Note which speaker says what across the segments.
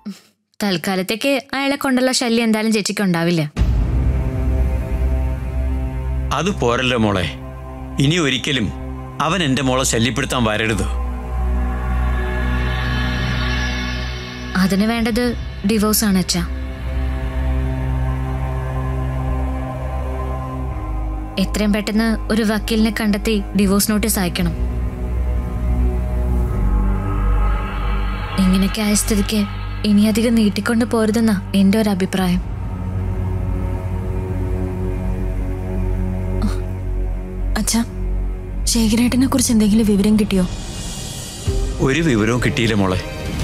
Speaker 1: തൽക്കാലത്തേക്ക് അയാളെ കൊണ്ടുള്ള ശല്യം എന്തായാലും ചേച്ചിക്ക് ഉണ്ടാവില്ല
Speaker 2: അത് പോരല്ലോ മോളെ ഇനി ഒരിക്കലും അവൻ എന്റെ മോളെ ശല്യപ്പെടുത്താൻ വരരുത്
Speaker 1: അതിന് വേണ്ടത് ഡിവോഴ്സ് ആണ് അച്ഛാ എത്രയും പെട്ടെന്ന് ഒരു വക്കീലിനെ കണ്ടെത്തി ഡിവോഴ്സ് നോട്ടീസ് അയക്കണം ഇങ്ങനെയൊക്കെ ആയ സ്ഥിതിക്ക് ഇനിയധികം നീട്ടിക്കൊണ്ട് പോരുതെന്നാ എന്റെ ഒരു അഭിപ്രായം
Speaker 3: അച്ഛാ ശേഖരേട്ടനെ കുറിച്ച് എന്തെങ്കിലും വിവരം കിട്ടിയോ
Speaker 2: ഒരു വിവരവും കിട്ടിയില്ല മോളെ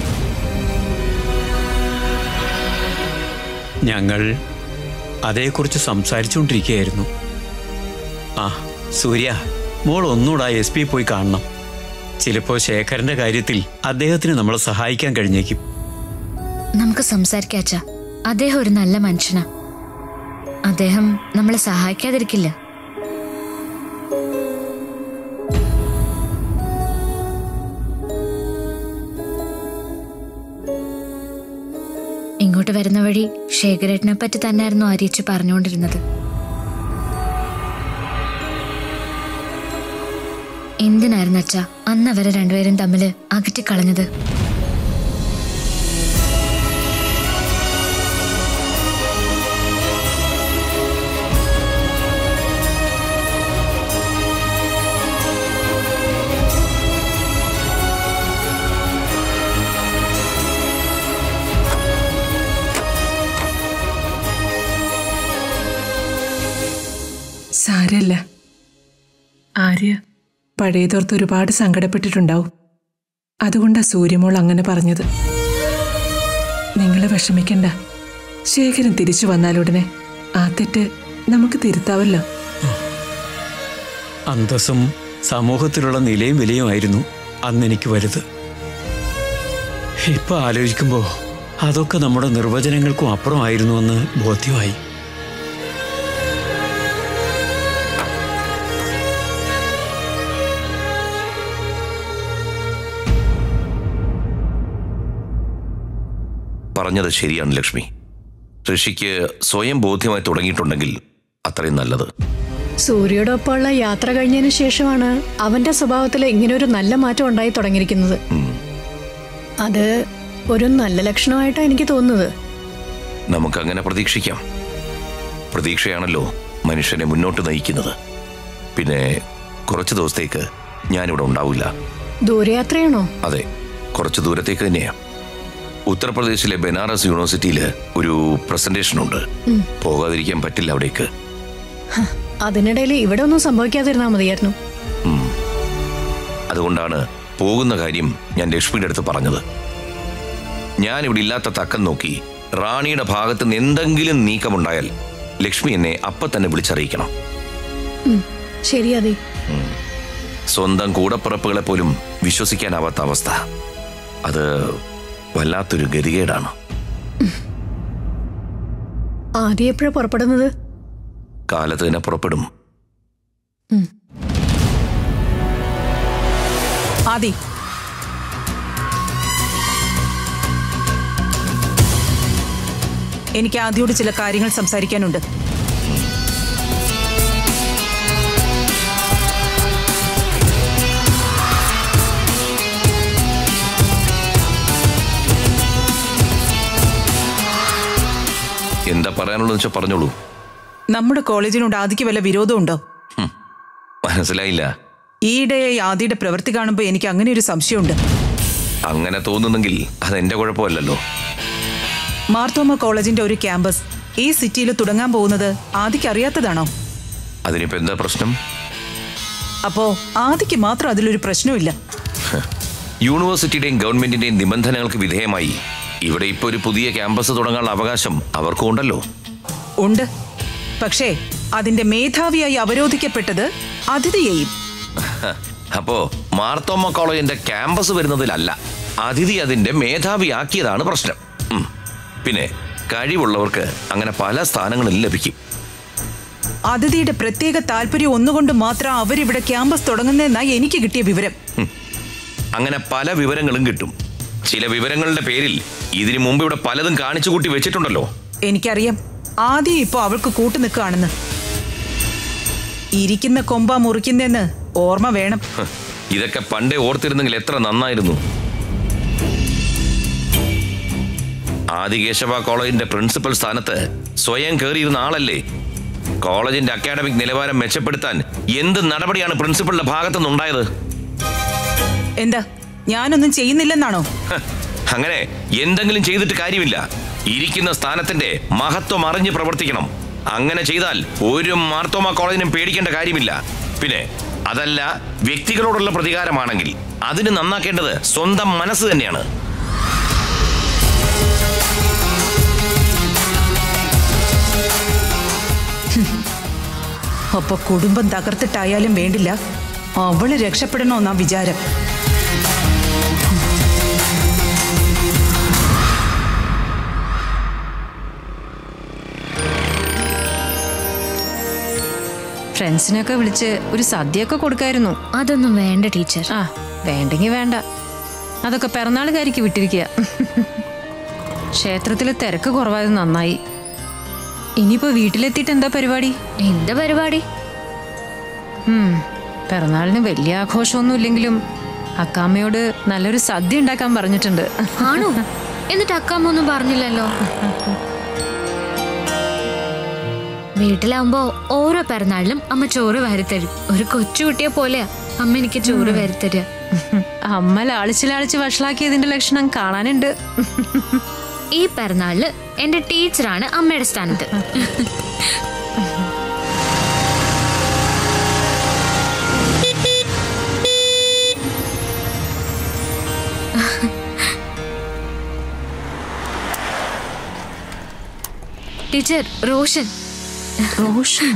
Speaker 2: ഞങ്ങൾ അതേക്കുറിച്ച് സംസാരിച്ചുകൊണ്ടിരിക്കുകയായിരുന്നു ആ സൂര്യ മോൾ ഒന്നുകൂടെ എസ് പി പോയി കാണണം ചിലപ്പോൾ ശേഖരന്റെ കാര്യത്തിൽ അദ്ദേഹത്തിന് നമ്മളെ സഹായിക്കാൻ കഴിഞ്ഞേക്കും
Speaker 1: നമുക്ക് സംസാരിക്കാം അച്ഛാ അദ്ദേഹം ഒരു നല്ല മനുഷ്യനാ അദ്ദേഹം നമ്മളെ സഹായിക്കാതിരിക്കില്ല ഇങ്ങോട്ട് വരുന്ന വഴി ശേഖരേട്ടനെ പറ്റി തന്നെയായിരുന്നു ആര്യച്ച് പറഞ്ഞുകൊണ്ടിരുന്നത് എന്തിനായിരുന്നു അച്ഛാ അന്ന് അവരെ രണ്ടുപേരും തമ്മിൽ അകറ്റിക്കളഞ്ഞത്
Speaker 4: സാരല്ല ആര്യ പഴയതോർത്ത് ഒരുപാട് സങ്കടപ്പെട്ടിട്ടുണ്ടാവും അതുകൊണ്ടാ സൂര്യമോൾ അങ്ങനെ പറഞ്ഞത് നിങ്ങൾ വിഷമിക്കണ്ട ശേഖരൻ തിരിച്ചു വന്നാലുടനെ ആ തെറ്റ് നമുക്ക് തിരുത്താവല്ലോ
Speaker 2: അന്തസ്സും സമൂഹത്തിലുള്ള നിലയും വിലയുമായിരുന്നു അന്ന് എനിക്ക് വലുത് ഇപ്പൊ ആലോചിക്കുമ്പോ അതൊക്കെ നമ്മുടെ നിർവചനങ്ങൾക്കും അപ്പുറമായിരുന്നുവെന്ന് ബോധ്യമായി
Speaker 5: പറഞ്ഞത് ശരിയാണ് ലക്ഷ്മി ഋഷിക്ക് സ്വയം ബോധ്യമായി തുടങ്ങിയിട്ടുണ്ടെങ്കിൽ അത്രയും നല്ലത്
Speaker 6: സൂര്യയോടൊപ്പമുള്ള യാത്ര കഴിഞ്ഞതിന് ശേഷമാണ് അവന്റെ സ്വഭാവത്തിൽ ഇങ്ങനൊരു നല്ല മാറ്റം ഉണ്ടായി തുടങ്ങിയിരിക്കുന്നത് അത് ഒരു നല്ല ലക്ഷണമായിട്ടാണ് എനിക്ക് തോന്നുന്നത്
Speaker 5: നമുക്കങ്ങനെ പ്രതീക്ഷിക്കാം പ്രതീക്ഷയാണല്ലോ മനുഷ്യനെ മുന്നോട്ട് നയിക്കുന്നത് പിന്നെ കുറച്ച് ദിവസത്തേക്ക് ഞാനിവിടെ ഉണ്ടാവില്ല
Speaker 6: ദൂരയാത്രയാണോ
Speaker 5: അതെ കുറച്ച് ദൂരത്തേക്ക് തന്നെയാ ഉത്തർപ്രദേശിലെ ബനാറസ് യൂണിവേഴ്സിറ്റിയിൽ ഒരു പ്രസന്റേഷൻ ഉണ്ട് പോകാതിരിക്കാൻ പറ്റില്ല അവിടേക്ക്
Speaker 6: അതിനിടയിൽ ഇവിടെ ഒന്നും സംഭവിക്കാതിരുന്നാൽ മതിയായിരുന്നു
Speaker 5: ഉം. അതുകൊണ്ടാണ് പോകുന്ന കാര്യം ഞാൻ ലക്ഷ്മിയുടെ അടുത്ത് പറഞ്ഞത് ഞാൻ ഇവിടെ ഇല്ലാത്ത തക്കം നോക്കി റാണിയുടെ ഭാഗത്ത് നിന്ന് എന്തെങ്കിലും നീക്കമുണ്ടായാൽ ലക്ഷ്മി എന്നെ അപ്പൊ തന്നെ വിളിച്ചറിയിക്കണം
Speaker 6: ശരിയാതെ
Speaker 5: സ്വന്തം കൂടപ്പിറപ്പുകളെ പോലും വിശ്വസിക്കാനാവാത്ത അവസ്ഥ അത് വല്ലാത്തൊരു ഗതികേടാണ്
Speaker 6: ആദ്യം എപ്പോഴാണ് പുറപ്പെടുന്നത്
Speaker 5: കാലത്ത് തന്നെ പുറപ്പെടും
Speaker 7: ആദി എനിക്ക് ആദ്യയോട് ചില കാര്യങ്ങൾ സംസാരിക്കാനുണ്ട്
Speaker 5: എന്താ പറയാനുള്ളത് വെച്ചാൽ പറഞ്ഞോളൂ
Speaker 7: നമ്മുടെ കോളേജിനോട് ആദിക്ക് വല്ല വിരോധമുണ്ടോ
Speaker 5: മനസ്സിലായില്ല
Speaker 7: ഈയിടെയായി ആദിയുടെ പ്രവൃത്തി കാണുമ്പോൾ എനിക്ക് അങ്ങനെ ഒരു സംശയമുണ്ട്
Speaker 5: അങ്ങനെ തോന്നുന്നെങ്കിൽ അത് എന്റെ കുഴപ്പമല്ലല്ലോ
Speaker 7: മാർത്തോമ കോളേജിന്റെ ഒരു ക്യാമ്പസ് ഈ സിറ്റിയിൽ തുടങ്ങാൻ പോകുന്നത് ആദിക്ക് അറിയാത്തതാണോ
Speaker 5: അതിനിപ്പോ എന്താ പ്രശ്നം
Speaker 7: അപ്പോ ആദിക്ക് മാത്രം അതിലൊരു പ്രശ്നമില്ല
Speaker 5: യൂണിവേഴ്സിറ്റിയുടെയും ഗവൺമെന്റിന്റെയും നിബന്ധനകൾക്ക് വിധേയമായി ഇവിടെ ഇപ്പോൾ ഒരു പുതിയ ക്യാമ്പസ് തുടങ്ങാനുള്ള അവകാശം അവർക്കും ഉണ്ടല്ലോ
Speaker 7: ഉണ്ട് പക്ഷേ അതിന്റെ മേധാവിയായി അവരോധിക്കപ്പെട്ടത് അതിഥിയെയും
Speaker 5: അപ്പോ മാർത്തോമ്മ കോളേജിന്റെ ക്യാമ്പസ് വരുന്നതിലല്ല അതിഥി അതിന്റെ മേധാവിയാക്കിയതാണ് പ്രശ്നം ഉം. പിന്നെ കഴിവുള്ളവർക്ക് അങ്ങനെ പല സ്ഥാനങ്ങളിൽ ലഭിക്കും
Speaker 7: അതിഥിയുടെ പ്രത്യേക താല്പര്യം ഒന്നുകൊണ്ട് മാത്രം അവരിവിടെ ക്യാമ്പസ് തുടങ്ങുന്നതെന്നായി എനിക്ക് കിട്ടിയ വിവരം
Speaker 5: അങ്ങനെ പല വിവരങ്ങളും കിട്ടും ചില വിവരങ്ങളുടെ പേരിൽ ഇതിനു മുമ്പ് ഇവിടെ പലതും കാണിച്ചു കൂട്ടി വെച്ചിട്ടുണ്ടല്ലോ
Speaker 7: എനിക്കറിയാം ആദ്യം ഇപ്പൊ അവൾക്ക് കൂട്ടു നിൽക്കുകയാണെന്ന് ഇരിക്കുന്ന കൊമ്പ മുറിക്കുന്നെന്ന് ഓർമ്മ വേണം
Speaker 5: ഹ്, ഇതൊക്കെ പണ്ടേ ഓർത്തിരുന്നെങ്കിൽ എത്ര നന്നായിരുന്നു ആദികേശവ കോളേജിന്റെ പ്രിൻസിപ്പൽ സ്ഥാനത്ത് സ്വയം കയറിയിരുന്ന ആളല്ലേ കോളേജിന്റെ അക്കാഡമിക് നിലവാരം മെച്ചപ്പെടുത്താൻ എന്ത് നടപടിയാണ് പ്രിൻസിപ്പലിന്റെ ഭാഗത്തുനിന്നുണ്ടായത്
Speaker 7: എന്താ ഞാനൊന്നും ചെയ്യുന്നില്ലെന്നാണോ
Speaker 5: ഹ്, അങ്ങനെ എന്തെങ്കിലും ചെയ്തിട്ട് കാര്യമില്ല ഇരിക്കുന്ന സ്ഥാനത്തിന്റെ മഹത്വം അറിഞ്ഞ് പ്രവർത്തിക്കണം അങ്ങനെ ചെയ്താൽ ഒരു മാർത്തോമ കോളേജിനും പേടിക്കേണ്ട കാര്യമില്ല പിന്നെ അതല്ല വ്യക്തികളോടുള്ള പ്രതികാരമാണെങ്കിൽ അതിന് നന്നാക്കേണ്ടത് സ്വന്തം മനസ്സ് തന്നെയാണ്
Speaker 7: അപ്പൊ കുടുംബം തകർത്തിട്ടായാലും വേണ്ടില്ല അവള് രക്ഷപ്പെടണമെന്നാ വിചാരം
Speaker 8: ഫ്രണ്ട്സിനൊക്കെ വിളിച്ച് ഒരു സദ്യയൊക്കെ കൊടുക്കായിരുന്നു
Speaker 1: അതൊന്നും വേണ്ട ടീച്ചർ
Speaker 8: ആ വേണ്ടെങ്കിൽ വേണ്ട അതൊക്കെ പിറന്നാളുകാരിക്ക് വിട്ടിരിക്കുക ക്ഷേത്രത്തിൽ തിരക്ക് കുറവായത് നന്നായി ഇനിയിപ്പോ വീട്ടിലെത്തിയിട്ട് എന്താ പരിപാടി
Speaker 1: എന്ത് പരിപാടി
Speaker 8: ഉം, പിറന്നാളിന് വലിയ ആഘോഷമൊന്നും ഇല്ലെങ്കിലും അക്കാമ്മയോട് നല്ലൊരു സദ്യ ഉണ്ടാക്കാൻ പറഞ്ഞിട്ടുണ്ട്
Speaker 1: ആണോ എന്നിട്ട് അക്കാമ്മ ഒന്നും പറഞ്ഞില്ലല്ലോ വീട്ടിലാവുമ്പോ ഓരോ പിറന്നാളിലും അമ്മ ചോറ് വാരിത്തരും ഒരു കൊച്ചുകുട്ടിയെ പോലെയാ അമ്മ എനിക്ക് ചോറ് വാരിത്തരിക
Speaker 8: അമ്മ ലാളിച്ച് ലാളിച്ച് വഷളാക്കിയതിന്റെ ലക്ഷണം കാണാനുണ്ട്
Speaker 1: ഈ പിറന്നാളില് എന്റെ ടീച്ചറാണ് അമ്മയുടെ സ്ഥാനത്ത് ടീച്ചർ റോഷൻ
Speaker 8: റോഷൻ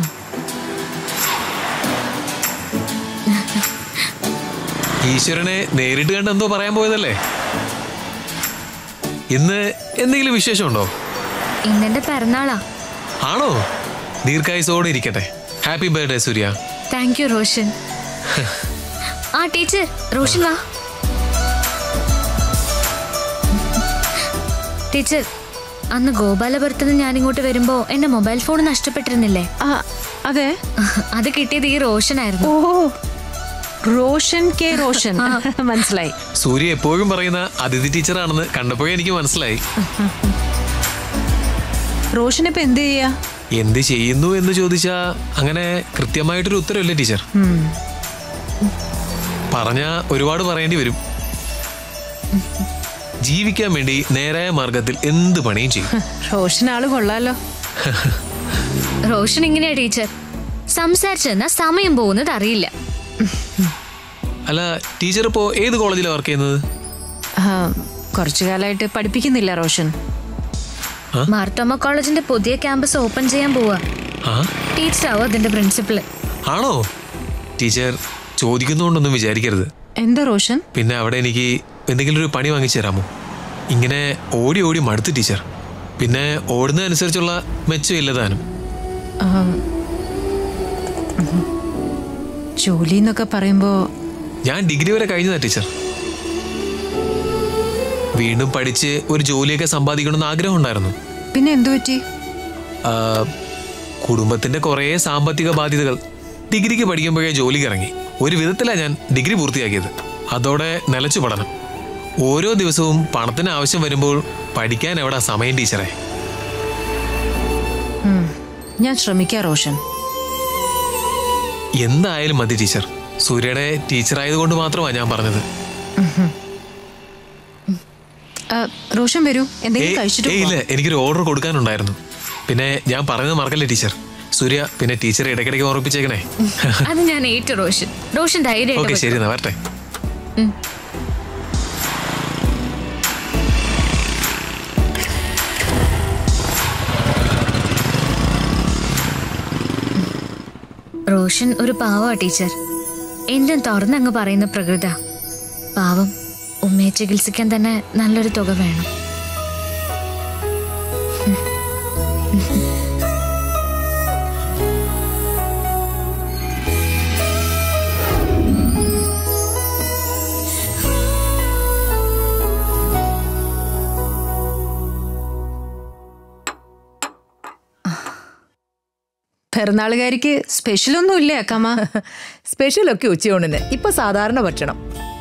Speaker 9: ഈശ്വരനെ നേരിട്ട് കണ്ട് എന്തോ പറയാൻ പോയതല്ലേ ഇന്ന് എന്തെങ്കിലും വിശേഷമുണ്ടോ
Speaker 1: ഇന്നെന്റെ പിറന്നാളാ
Speaker 9: ആണോ ദീർഘായുസോടെ ഇരിക്കട്ടെ happy birthday Surya
Speaker 1: thank you Roshan ആ ടീച്ചർ റോഷൻ വാ ടീച്ചർ അന്ന് ഗോപാലപുരത്ത് നിന്ന് ഞാനിങ്ങോട്ട് വരുമ്പോ എന്റെ മൊബൈൽ ഫോൺ നഷ്ടപ്പെട്ടിരുന്നില്ലേ
Speaker 8: ആ അതെ
Speaker 1: അത് കിട്ടിയത് ഈ റോഷനായിരുന്നു
Speaker 8: ഓ റോഷൻ കെ റോഷൻ മനസ്സിലായി
Speaker 9: സൂര്യ എപ്പോഴും പറയുന്ന അതിഥി ടീച്ചറാണെന്ന് കണ്ടപ്പോഴേ എനിക്ക് മനസ്സിലായി
Speaker 8: റോഷൻ ഇപ്പൊ എന്ത് ചെയ്യാ
Speaker 9: എന്ത് ചെയ്യുന്നു എന്ന് ചോദിച്ചാ അങ്ങനെ കൃത്യമായിട്ടൊരു ഉത്തരവില്ല ടീച്ചർ പറഞ്ഞ ഒരുപാട് പറയേണ്ടി വരും ജീവിക്കാൻ വേണ്ടി നേരായ മാർഗത്തിൽ എന്ത് പണിയും ചെയ്യും
Speaker 8: റോഷൻ ആള് കൊള്ളാലോ
Speaker 1: റോഷൻ ഇങ്ങനെയാ ടീച്ചർ സംസാരിച്ചെന്നാ സമയം പോകുന്നത് അറിയില്ല
Speaker 9: അല്ല ടീച്ചർ ഇപ്പോ ഏത് കോളേജിലാണ് വർക്ക് ചെയ്യുന്നത്
Speaker 8: ആ, കുറച്ചു കാലമായിട്ട് പഠിപ്പിക്കുന്നില്ല റോഷൻ
Speaker 1: മാർത്തോമ കോളേജിന്റെ പുതിയ ക്യാമ്പസ് ഓപ്പൺ ചെയ്യാൻ പോവാ
Speaker 9: ആ
Speaker 1: ടീച്ചറാവും അതിന്റെ പ്രിൻസിപ്പള്
Speaker 9: ആണോ ടീച്ചർ ചോദിക്കുന്നതുകൊണ്ടൊന്നും വിചാരിക്കരുത്
Speaker 8: എന്താ റോഷൻ
Speaker 9: പിന്നെ അവിടെ എനിക്ക് എന്തെങ്കിലും ഒരു പണി വാങ്ങിച്ചു തരാമോ ഇങ്ങനെ ഓടി ഓടി മടുത്ത് ടീച്ചർ പിന്നെ ഓടുന്നതനുസരിച്ചുള്ള മെച്ചമില്ല താനും
Speaker 8: ആ, ഉം. ജോലി എന്നൊക്കെ പറയുമ്പോ
Speaker 9: ഞാൻ ഡിഗ്രി വരെ കഴിഞ്ഞതാ ടീച്ചർ വീണ്ടും പഠിച്ച് ഒരു ജോലിയൊക്കെ സമ്പാദിക്കണമെന്ന് ആഗ്രഹം ഉണ്ടായിരുന്നു
Speaker 8: പിന്നെ എന്തു പറ്റി
Speaker 9: ആ, കുടുംബത്തിന്റെ കുറേ സാമ്പത്തിക ബാധ്യതകൾ ഡിഗ്രിക്ക് പഠിക്കുമ്പോഴേ ജോലിക്ക് ഇറങ്ങി ഒരു വിധത്തിലാണ് ഞാൻ ഡിഗ്രി പൂർത്തിയാക്കിയത് അതോടെ നിലച്ചു പഠനം ഓരോ ദിവസവും പണത്തിന് ആവശ്യം വരുമ്പോൾ പഠിക്കാൻ എവിടാ സമയം ടീച്ചറെ
Speaker 8: ഉം. ഞാൻ ശ്രമിക്കാം റോഷൻ
Speaker 9: എന്തായാലും മതി ടീച്ചർ സൂര്യയുടെ ടീച്ചർ ആയതുകൊണ്ട് മാത്രമാണ് ഞാൻ പറഞ്ഞത്
Speaker 8: ആ, റോഷൻ വരൂ എന്തെങ്കിലും
Speaker 9: ഏയ്,
Speaker 8: കഴിച്ചിട്ട്
Speaker 9: ഏയ് ഇല്ല
Speaker 8: പോവാം.
Speaker 9: എനിക്കൊരു ഓർഡർ കൊടുക്കാനുണ്ടായിരുന്നു പിന്നെ ഞാൻ പറയുന്നത് മറക്കല്ലേ ടീച്ചർ സൂര്യ പിന്നെ ടീച്ചർ ഇടയ്ക്കിടയ്ക്ക് ഓർമ്മിപ്പിച്ചേക്കണേ
Speaker 1: അത് ഞാൻ ഏറ്റു റോഷൻ റോഷൻ
Speaker 9: ഓക്കെ
Speaker 1: ധൈര്യമായിട്ട്
Speaker 9: ശരി എന്നാ വരട്ടെ
Speaker 1: റോഷൻ ഒരു പാവാ ടീച്ചർ എന്തും തുറന്നങ്ങ് പറയുന്ന പ്രകൃത പാവം ഉമ്മയെ ചികിത്സിക്കാൻ തന്നെ നല്ലൊരു തുക വേണം
Speaker 8: പിറന്നാളുകാരിക്ക് സ്പെഷ്യൽ ഒന്നും ഇല്ലേ അക്കമ്മ
Speaker 10: സ്പെഷ്യലൊക്കെ ഉച്ചയൂണിന് ഇപ്പൊ സാധാരണ ഭക്ഷണം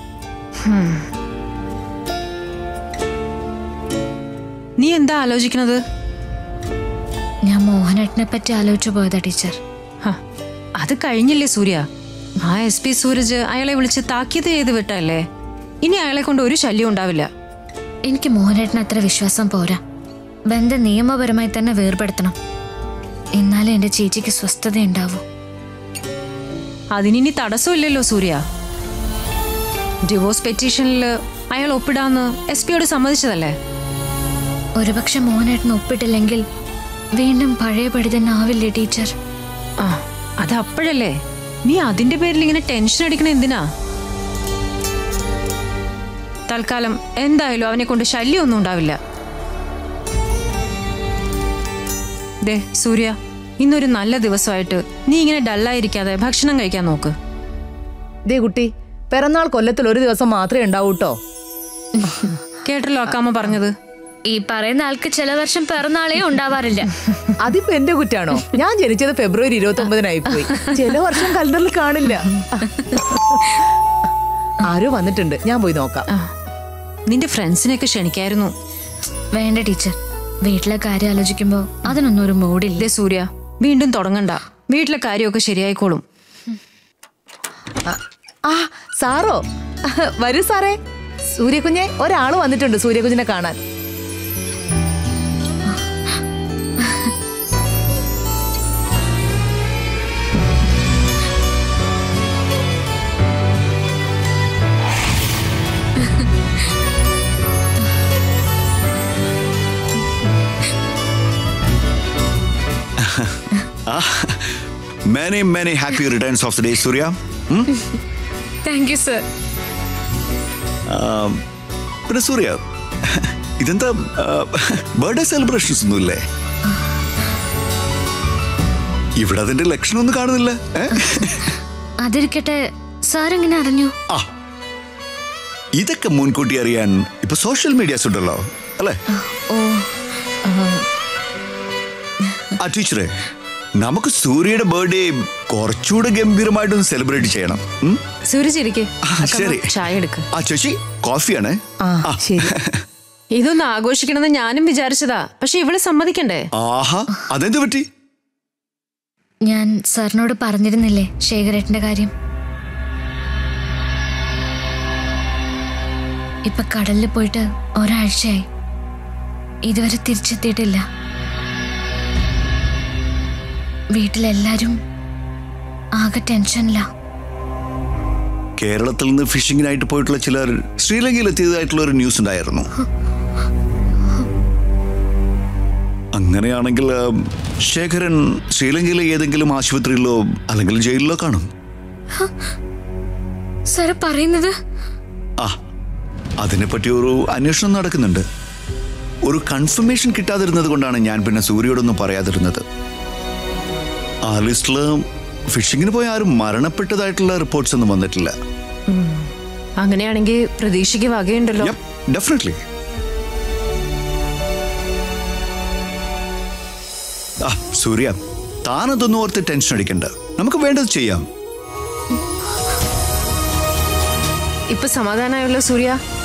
Speaker 8: നീ എന്താ ആലോചിക്കുന്നത്
Speaker 1: ഞാൻ മോഹനേട്ടനെ പറ്റി ആലോചിച്ചു പോയതാ ടീച്ചർ
Speaker 8: ഹ, അത് കഴിഞ്ഞില്ലേ സൂര്യ ആ എസ് പി സൂരജ് അയാളെ വിളിച്ച് താക്കീത് ചെയ്ത് വിട്ടല്ലേ ഇനി അയാളെ കൊണ്ട് ഒരു ശല്യം ഉണ്ടാവില്ല
Speaker 1: എനിക്ക് മോഹനേട്ടന് അത്ര വിശ്വാസം പോരാ ബന്ധം നിയമപരമായി തന്നെ വേർപെടുത്തണം എന്നാലേ എന്റെ ചേച്ചിക്ക് സ്വസ്ഥത ഉണ്ടാവൂ
Speaker 8: അതിനിനി തടസ്സമില്ലല്ലോ സൂര്യ ഡിവോഴ്സ് പെറ്റീഷനിൽ അയാൾ ഒപ്പിടാന്ന് എസ് പിയോട് സമ്മതിച്ചതല്ലേ
Speaker 1: ഒരുപക്ഷെ മോഹനേട്ടൻ ഒപ്പിട്ടില്ലെങ്കിൽ വീണ്ടും പഴയപടി തന്നെ ആവില്ലേ ടീച്ചർ
Speaker 8: ആ അത് അപ്പോഴല്ലേ നീ അതിന്റെ പേരിൽ ഇങ്ങനെ ടെൻഷൻ അടിക്കണ എന്തിനാ തൽക്കാലം എന്തായാലും അവനെ കൊണ്ട് ശല്യമൊന്നും ഉണ്ടാവില്ല ദേ സൂര്യ ഇന്നൊരു നല്ല ദിവസമായിട്ട് നീ ഇങ്ങനെ ഡല്ലായിരിക്കാതെ ഭക്ഷണം കഴിക്കാൻ നോക്ക്
Speaker 10: ദേ കുട്ടി പിറന്നാൾ കൊല്ലത്തിൽ ഒരു ദിവസം മാത്രമേ ഉണ്ടാവൂ കേട്ടോ
Speaker 8: കേട്ടല്ലോ അക്കാമ്മ പറഞ്ഞത്
Speaker 1: ഈ പറയുന്ന ആൾക്ക് ചില വർഷം പിറന്നാളേ ഉണ്ടാവാറില്ല
Speaker 10: അതിപ്പോ എന്റെ കുറ്റാണോ ഞാൻ ജനിച്ചത് ഫെബ്രുവരി ഇരുപത്തി ഒമ്പതിനായി പോയി ചില വർഷം കലണ്ടറിൽ കാണില്ല ആരോ വന്നിട്ടുണ്ട് ഞാൻ പോയി നോക്കാം
Speaker 8: ആ നിന്റെ ഫ്രണ്ട്സിനെയൊക്കെ ക്ഷണിക്കായിരുന്നു
Speaker 1: വേണ്ട ടീച്ചർ വീട്ടിലെ കാര്യം ആലോചിക്കുമ്പോ അതിനൊന്നും ഒരു മൂഡില്ല
Speaker 8: ദേ സൂര്യ വീണ്ടും തുടങ്ങണ്ട വീട്ടിലെ കാര്യമൊക്കെ ശരിയായിക്കോളും
Speaker 10: ആ സാറോ വരൂ സാറേ സൂര്യകുഞ്ഞെ ഒരാള് വന്നിട്ടുണ്ട് സൂര്യകുഞ്ഞിനെ കാണാൻ
Speaker 11: Many, many happy returns of the day, Surya. Hmm?
Speaker 1: Thank you sir
Speaker 11: Um, പിന്നെ സൂര്യ ഇതെന്താ ബർത്ത്ഡേ സെലിബ്രേഷൻസ് ഒന്നുമില്ലേ ഇവിടെ അതിന്റെ ലക്ഷണമൊന്നും കാണുന്നില്ല ഏ?
Speaker 1: അതിരിക്കട്ടെ സാർ എങ്ങനെ അറിഞ്ഞു
Speaker 11: ആ ഇതൊക്കെ മുൻകൂട്ടി അറിയാൻ ഇപ്പൊ സോഷ്യൽ മീഡിയാസ് ഉണ്ടല്ലോ അല്ലേ
Speaker 1: ഓ
Speaker 11: ആ ടീച്ചറെ നമുക്ക് സൂര്യയുടെ ബർത്ത്ഡേ കുറച്ചുകൂടെ ഗംഭീരമായിട്ടൊന്ന് സെലിബ്രേറ്റ് ചെയ്യണം ഉം?
Speaker 8: സൂരജ് ഇരിക്കെ
Speaker 11: ആ, ശരി
Speaker 8: ചായ എടുക്ക്
Speaker 11: ആ ചേച്ചി കോഫിയാണേ
Speaker 10: ആ ശരി
Speaker 8: ഇതൊന്ന് ആഘോഷിക്കണമെന്ന് ഞാനും വിചാരിച്ചതാ പക്ഷെ ഇവള് സമ്മതിക്കണ്ടേ
Speaker 11: ആഹാ അതെന്ത് പറ്റി
Speaker 1: ഞാൻ സാറിനോട് പറഞ്ഞിരുന്നില്ലേ ശേഖരേട്ടന്റെ കാര്യം ഇപ്പൊ കടലിൽ പോയിട്ട് ഒരാഴ്ചയായി ഇതുവരെ തിരിച്ചെത്തിയിട്ടില്ല വീട്ടിലെല്ലാരും ആകെ ടെൻഷനില്ല
Speaker 11: കേരളത്തിൽ നിന്ന് ഫിഷിങ്ങിനായിട്ട് പോയിട്ടുള്ള ചിലർ ശ്രീലങ്കയിൽ എത്തിയതായിട്ടുള്ള ഒരു ന്യൂസ് ഉണ്ടായിരുന്നു അങ്ങനെയാണെങ്കിൽ ആ, ശേഖരൻ ശ്രീലങ്കയിലെ ഏതെങ്കിലും ആശുപത്രിയിലോ അല്ലെങ്കിൽ ജയിലിലോ കാണും
Speaker 1: സാറ് പറയുന്നത്
Speaker 11: ആ അതിനെപ്പറ്റി ഒരു അന്വേഷണം നടക്കുന്നുണ്ട് ഒരു കൺഫർമേഷൻ കിട്ടാതിരുന്നത് കൊണ്ടാണ് ഞാൻ പിന്നെ സൂര്യയോടൊന്നും പറയാതിരുന്നത് ആ ലിസ്റ്റില് ഫിഷിങ്ങിന് പോയ ആരും മരണപ്പെട്ടതായിട്ടുള്ള റിപ്പോർട്ട്സ് ഒന്നും വന്നിട്ടില്ല
Speaker 8: അങ്ങനെയാണെങ്കിൽ പ്രതീക്ഷയ്ക്ക് വകയുണ്ടല്ലോ
Speaker 11: ഡെഫിനറ്റ്ലി ആ സൂര്യ താനതൊന്നും ഓർത്ത് ടെൻഷൻ അടിക്കണ്ട നമുക്ക് വേണ്ടത് ചെയ്യാം
Speaker 8: ഇപ്പൊ സമാധാനമായല്ലോ സൂര്യ